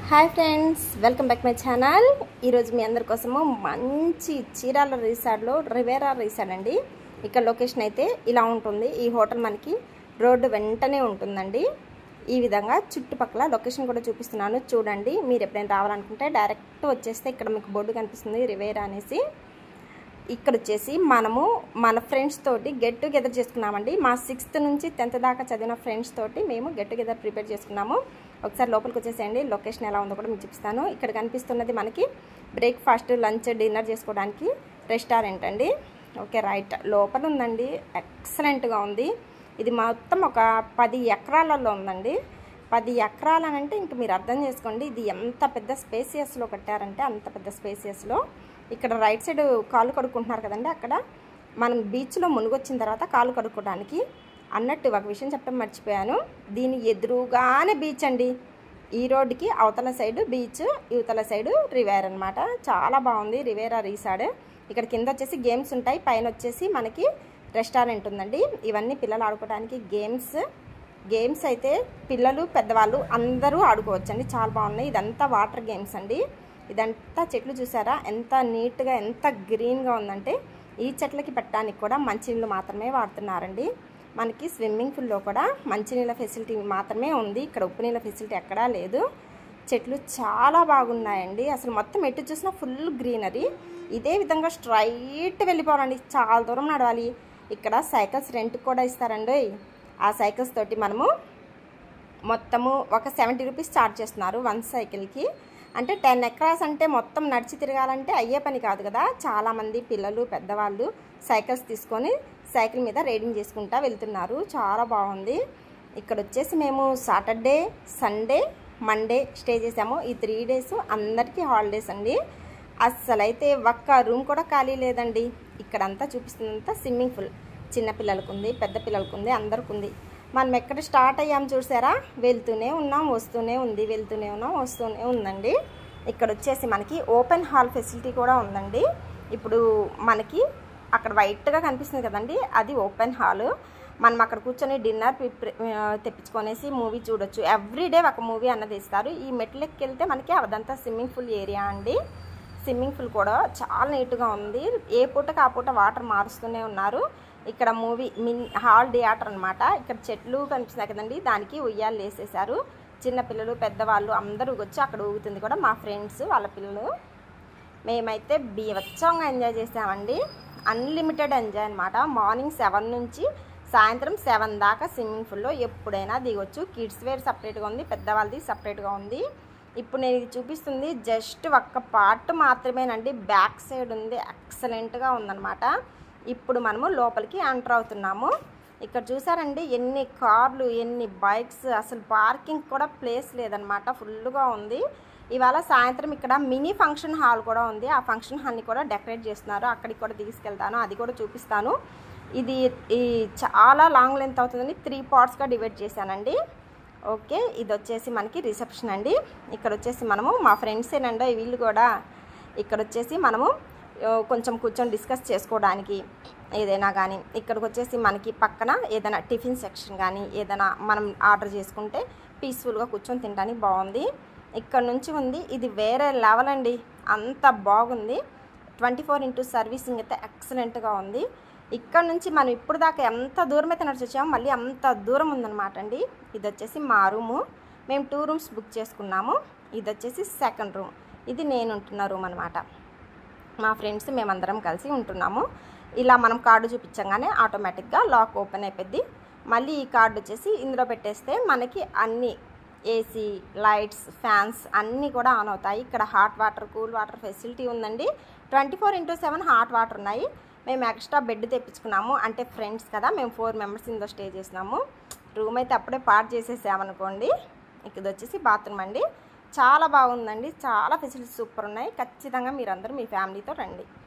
hi friends welcome back my channel ఈరోజు మీ అందరి కోసము మంచి చీరాల రీసార్ట్లో రివేరా రీసార్ట్ అండి ఇక్కడ లొకేషన్ అయితే ఇలా ఉంటుంది ఈ హోటల్ మనకి రోడ్డు వెంటనే ఉంటుందండి ఈ విధంగా చుట్టుపక్కల లొకేషన్ కూడా చూపిస్తున్నాను చూడండి మీరు ఎప్పుడైనా రావాలనుకుంటే డైరెక్ట్ వచ్చేస్తే ఇక్కడ మీకు బోర్డు కనిపిస్తుంది రివేరా అనేసి ఇక్కడ వచ్చేసి మనము మన ఫ్రెండ్స్ తోటి గెట్ టుగెదర్ చేసుకున్నామండి మా సిక్స్త్ నుంచి టెన్త్ దాకా చదివిన ఫ్రెండ్స్ తోటి మేము గెట్ టుగెదర్ ప్రిపేర్ చేసుకున్నాము ఒకసారి లోపలికి వచ్చేసేయండి లొకేషన్ ఎలా ఉందో కూడా మీకు చూపిస్తాను ఇక్కడ కనిపిస్తున్నది మనకి బ్రేక్ఫాస్ట్ లంచ్ డిన్నర్ చేసుకోవడానికి రెస్టారెంట్ అండి ఓకే రైట్ లోపల ఉందండి ఎక్సలెంట్గా ఉంది ఇది మొత్తం ఒక పది ఎకరాలలో ఉందండి పది ఎకరాలు అని అంటే ఇంక మీరు అర్థం చేసుకోండి ఇది ఎంత పెద్ద స్పేసియస్లో కట్టారంటే అంత పెద్ద స్పేసియస్లో ఇక్కడ రైట్ సైడ్ కాళ్ళు కడుక్కుంటున్నారు కదండి అక్కడ మనం బీచ్లో మునిగొచ్చిన తర్వాత కాళ్ళు కడుక్కోవడానికి అన్నట్టు ఒక విషయం చెప్పడం మర్చిపోయాను దీని ఎదురుగానే బీచ్ అండి ఈ రోడ్డుకి అవతల సైడ్ బీచ్ ఇవతల సైడ్ రివేర్ అనమాట చాలా బాగుంది రివేరా రీసాడ్ ఇక్కడ కింద వచ్చేసి గేమ్స్ ఉంటాయి పైన వచ్చేసి మనకి రెస్టారెంట్ ఉందండి ఇవన్నీ పిల్లలు ఆడుకోవడానికి గేమ్స్ గేమ్స్ అయితే పిల్లలు పెద్దవాళ్ళు అందరూ ఆడుకోవచ్చండి చాలా బాగున్నాయి ఇదంతా వాటర్ గేమ్స్ అండి ఇదంతా చెట్లు చూసారా ఎంత నీట్గా ఎంత గ్రీన్గా ఉందంటే ఈ చెట్లకి పెట్టడానికి కూడా మంచినీళ్ళు మాత్రమే వాడుతున్నారండి మనకి స్విమ్మింగ్ పూల్లో కూడా మంచినీళ్ళ ఫెసిలిటీ మాత్రమే ఉంది ఇక్కడ ఉప్పు నీళ్ళ ఫెసిలిటీ ఎక్కడా లేదు చెట్లు చాలా బాగున్నాయండి అసలు మొత్తం ఎటు చూసినా ఫుల్ గ్రీనరీ ఇదే విధంగా స్ట్రైట్ వెళ్ళిపోవాలండి చాలా దూరం నడవాలి ఇక్కడ సైకిల్స్ రెంట్కి కూడా ఇస్తారండి ఆ సైకిల్స్ తోటి మనము మొత్తము ఒక సెవెంటీ రూపీస్ ఛార్జ్ చేస్తున్నారు వన్ సైకిల్కి అంటే టెన్ ఎకరాస్ అంటే మొత్తం నడిచి తిరగాలంటే అయ్యే పని కాదు కదా చాలామంది పిల్లలు పెద్దవాళ్ళు సైకిల్స్ తీసుకొని సైకిల్ మీద రైడింగ్ చేసుకుంటా వెళ్తున్నారు చాలా బాగుంది ఇక్కడ వచ్చేసి మేము సాటర్డే సండే మండే స్టే చేసాము ఈ త్రీ డేస్ అందరికీ హాలిడేస్ అండి అస్సలైతే ఒక్క రూమ్ కూడా ఖాళీ లేదండి ఇక్కడంతా చూపిస్తుందంతా స్విమ్మింగ్ పూల్ చిన్నపిల్లలకు ఉంది పెద్ద పిల్లలకు ఉంది అందరికి ఉంది మనం ఎక్కడ స్టార్ట్ అయ్యాం చూసారా వెళ్తూనే ఉన్నాం వస్తూనే ఉంది వెళ్తూనే ఉన్నాం వస్తూనే ఉందండి ఇక్కడ వచ్చేసి మనకి ఓపెన్ హాల్ ఫెసిలిటీ కూడా ఉందండి ఇప్పుడు మనకి అక్కడ వైట్గా కనిపిస్తుంది కదండి అది ఓపెన్ హాల్ మనం అక్కడ కూర్చొని డిన్నర్ తెప్పించుకొనేసి మూవీ చూడొచ్చు ఎవ్రీడే ఒక మూవీ అన్నది ఇస్తారు ఈ మెట్లెక్కి వెళ్తే మనకి అదంతా స్విమ్మింగ్ పూల్ ఏరియా అండి స్విమ్మింగ్ పూల్ కూడా చాలా నీట్గా ఉంది ఏ పూటకి ఆ పూట వాటర్ మారుస్తూనే ఉన్నారు ఇక్కడ మూవీ మిన్ హాల్ థియేటర్ అనమాట ఇక్కడ చెట్లు కనిపిస్తున్నాయి కదండి దానికి ఉయ్యాలు వేసేసారు చిన్నపిల్లలు పెద్దవాళ్ళు అందరూ వచ్చి అక్కడ ఊగుతుంది కూడా మా ఫ్రెండ్స్ వాళ్ళ పిల్లలు మేమైతే బీవచ్చంగా ఎంజాయ్ చేసామండి అన్లిమిటెడ్ ఎంజాయ్ అనమాట మార్నింగ్ సెవెన్ నుంచి సాయంత్రం సెవెన్ దాకా స్విమ్మింగ్ పూల్లో ఎప్పుడైనా దిగొచ్చు కిడ్స్ వేర్ సపరేట్గా ఉంది పెద్దవాళ్ళది సపరేట్గా ఉంది ఇప్పుడు నేను ఇది చూపిస్తుంది జస్ట్ ఒక్క పార్ట్ మాత్రమేనండి బ్యాక్ సైడ్ ఉంది ఎక్సలెంట్గా ఉందన్నమాట ఇప్పుడు మనము లోపలికి ఎంటర్ అవుతున్నాము ఇక్కడ చూసారండి ఎన్ని కార్లు ఎన్ని బైక్స్ అసలు పార్కింగ్ కూడా ప్లేస్ లేదనమాట ఫుల్గా ఉంది ఇవాళ సాయంత్రం ఇక్కడ మినీ ఫంక్షన్ హాల్ కూడా ఉంది ఆ ఫంక్షన్ హాల్ని కూడా డెకరేట్ చేస్తున్నారు అక్కడికి కూడా తీసుకెళ్తాను అది కూడా చూపిస్తాను ఇది ఈ చాలా లాంగ్ లెంత్ అవుతుందని త్రీ పార్ట్స్గా డివైడ్ చేశానండి ఓకే ఇది వచ్చేసి మనకి రిసెప్షన్ అండి ఇక్కడ వచ్చేసి మనము మా ఫ్రెండ్స్ ఏనండి వీళ్ళు కూడా ఇక్కడ వచ్చేసి మనము కొంచెం కూర్చొని డిస్కస్ చేసుకోవడానికి ఏదైనా కానీ ఇక్కడికి వచ్చేసి మనకి పక్కన ఏదైనా టిఫిన్ సెక్షన్ కానీ ఏదైనా మనం ఆర్డర్ చేసుకుంటే పీస్ఫుల్గా కూర్చొని తినడానికి బాగుంది ఇక్కడ నుంచి ఉంది ఇది వేరే లెవెల్ అండి అంత బాగుంది ట్వంటీ ఫోర్ ఇంటూ సర్వీసింగ్ అయితే ఎక్సలెంట్గా ఉంది ఇక్కడ నుంచి మనం ఇప్పుడు దాకా ఎంత దూరం అయితే నడిచి వచ్చామో మళ్ళీ అంత దూరం ఉందన్నమాట అండి ఇది వచ్చేసి మా రూము మేము టూ రూమ్స్ బుక్ చేసుకున్నాము ఇది వచ్చేసి సెకండ్ రూమ్ ఇది నేను ఉంటున్న రూమ్ అనమాట మా ఫ్రెండ్స్ మేమందరం కలిసి ఉంటున్నాము ఇలా మనం కార్డు చూపించగానే ఆటోమేటిక్గా లాక్ ఓపెన్ అయిపోద్ది మళ్ళీ ఈ కార్డు వచ్చేసి ఇందులో పెట్టేస్తే మనకి అన్ని ఏసీ లైట్స్ ఫ్యాన్స్ అన్నీ కూడా ఆన్ అవుతాయి ఇక్కడ hot water cool water facility ఉందండి twenty four into seven hot water ఉన్నాయి మేము ఎక్స్ట్రా బెడ్ తెప్పించుకున్నాము అంటే ఫ్రెండ్స్ కదా మేము ఫోర్ మెంబర్స్ ఇందులో స్టే చేసినాము రూమ్ అయితే అప్పుడే పార్ట్ చేసేసామనుకోండి ఇది వచ్చేసి బాత్రూమ్ అండి చాలా బాగుందండి చాలా ఫెసిలిటీస్ సూపర్ ఉన్నాయి ఖచ్చితంగా మీరందరూ మీ ఫ్యామిలీతో రండి